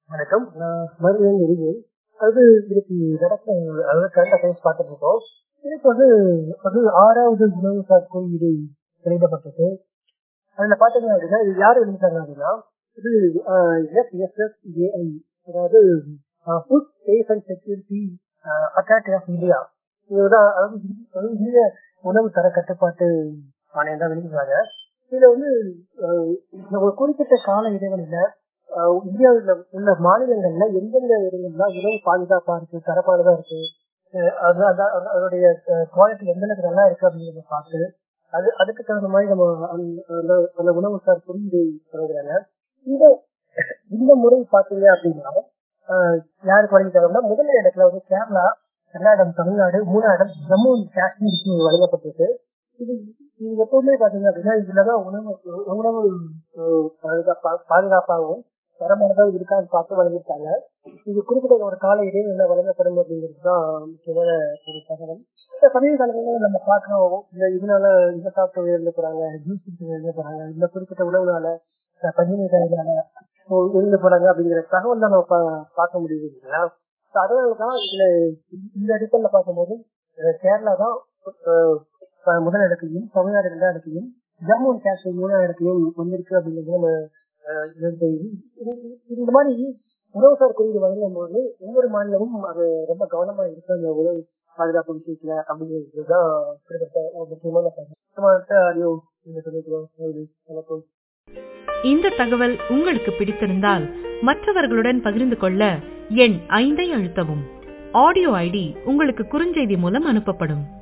வணக்கம் நான் மறுபடியும் இருக்கு அது இதுக்கு நடக்க அதாவது கரண்ட் அஃபேர்ஸ் பார்த்துட்டு இருக்கோம் இதுக்கு வந்து அது ஆறாவது உணவுசார் குறியீடு வெளியிடப்பட்டது அதுல பாத்தீங்க அப்படின்னா இது யார் எழுதிட்டாங்க அப்படின்னா இது எஸ்எஸ்எஸ்ஏஐ அதாவது food safe and security authority of India இதுதான் அதாவது அதாவது இந்திய உணவு தர கட்டுப்பாட்டு ஆணையம் தான் வெளியிடுறாங்க இதுல வந்து அஹ், இந்த ஒரு குறிப்பிட்ட கால இடைவெளியில அஹ், இந்தியாவில் உள்ள மாநிலங்கள்ல எந்தெந்த இடங்கள்ல உணவு பாதுகாப்பா இருக்கு தரப்பானதா இருக்கு அஹ், அது அது- அது- அதனுடைய குவாலிட்டி எந்த அளவுக்கு நல்லா இருக்கு அப்படிங்கிறத பார்த்து அது அதுக்கு தகுந்த மாதிரி நம்ம அந்த- அந்த- அந்த உணவு சார் குறியீடு தொடங்குறாங்க இந்த இந்த முறை பாத்தீங்க அப்படின்னா ஆஹ் யாருக்கு வழங்கிட்டாங்கன்னா முதல் இடத்துல வந்து கேரளா இரண்டாயிரம் தமிழ்நாடு மூணாயிரம் ஜம்மு அண்ட் காஷ்மீருக்கு வழங்கப்பட்டிருக்கு இது இது எப்பவுமே பாத்தீங்க அப்படின்னா இதுலதான் உணவு உணவு ஆஹ் பாதுகாப்பா பாதுகாப்பாகவும் தரமானதாக இருக்கான்னு பார்த்து வழங்கியிருக்காங்க இது குறிப்பிட்ட ஒரு கால இடைவெளியில வழங்கப்படும் அப்படிங்கிறது தான் முக்கியமான ஒரு தகவல் இந்த சமீப காலங்களில் நம்ம பார்க்கிறோம் இந்த இதனால இந்த சாப்பிட்டு எழுத போறாங்க ஜூஸ் குடிச்சு எழுத போறாங்க இந்த குறிப்பிட்ட உணவுனால பஞ்சநீரால இருந்து போறாங்க அப்படிங்கிற தகவல் தான் நம்ம பா- பார்க்க முடியுது இல்லைங்களா So அதனாலதான் இதுல இந்த அடிப்படையில பார்க்கும்போது அஹ் கேரளா தான் அஹ், அஹ், முதல் இடத்துலையும் தமிழ்நாடு இரண்டாம் இடத்துலையும் ஜம்மு அண்ட் காஷ்மீர் மூணாவது இடத்துலையும் வந்திருக்கு அப்படிங்கிறது நம்ம அஹ், இது தெரியுது. இது- இது- இந்த மாதிரி உணவுசார் குறியீடு வழங்கும் போது ஒவ்வொரு மாநிலமும் அது ரொம்ப கவனமா இருக்கு அந்த உணவு பாதுகாப்பு விஷயத்துல அப்படிங்கிறதுதான் குறிப்பிட்ட ஒரு முக்கியமான தகவல். நம்ம அடுத்த ஆடியோ நீங்க சொல்லிக்கிறோம் நன்றி. வணக்கம் இந்த தகவல் உங்களுக்கு பிடித்திருந்தால் மற்றவர்களுடன் பகிர்ந்து கொள்ள எண் ஐந்தை அழுத்தவும் ஆடியோ ஐடி உங்களுக்கு குறுஞ்செய்தி மூலம் அனுப்பப்படும்